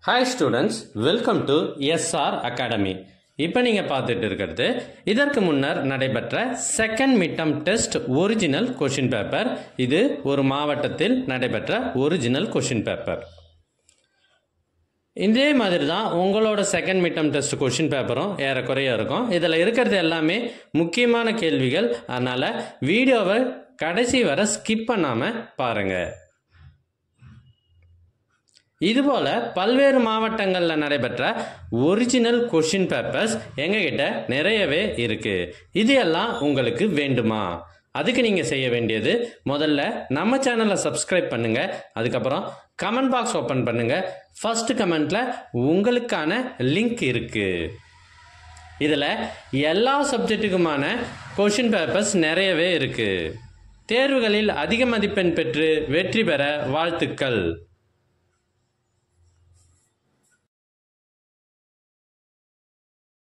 hi students welcome to SR Academy இப்போ நீங்கள் பார்த்துட்டு இருக்கிறது இதற்கு முன்னர் நடைபெற்ற second midterm test original question paper இது ஒரு மாவட்டத்தில் நடைபெற்ற ஒரிஜினல் கொஷின் பேப்பர் இதே மாதிரி தான் உங்களோட செகண்ட் மிட்டம் டெஸ்ட் கொஷின் பேப்பரும் ஏறக்குறைய இருக்கும் இதில் இருக்கிறது எல்லாமே முக்கியமான கேள்விகள் அதனால் வீடியோவை கடைசி வரை ஸ்கிப் பண்ணாமல் பாருங்கள் இதுபோல் பல்வேறு மாவட்டங்களில் நடைபெற்ற ஒரிஜினல் கொஷின் பேப்பர்ஸ் எங்ககிட்ட நிறையவே இருக்குது இது எல்லாம் உங்களுக்கு வேண்டுமா அதுக்கு நீங்கள் செய்ய வேண்டியது முதல்ல நம்ம சேனலை சப்ஸ்கிரைப் பண்ணுங்கள் அதுக்கப்புறம் கமெண்ட் பாக்ஸ் ஓப்பன் பண்ணுங்கள் ஃபர்ஸ்ட் கமெண்ட்டில் உங்களுக்கான லிங்க் இருக்குது இதில் எல்லா சப்ஜெக்ட்டுக்குமான கொஷின் பேப்பர்ஸ் நிறையவே இருக்குது தேர்வுகளில் அதிக மதிப்பெண் பெற்று வெற்றி பெற வாழ்த்துக்கள்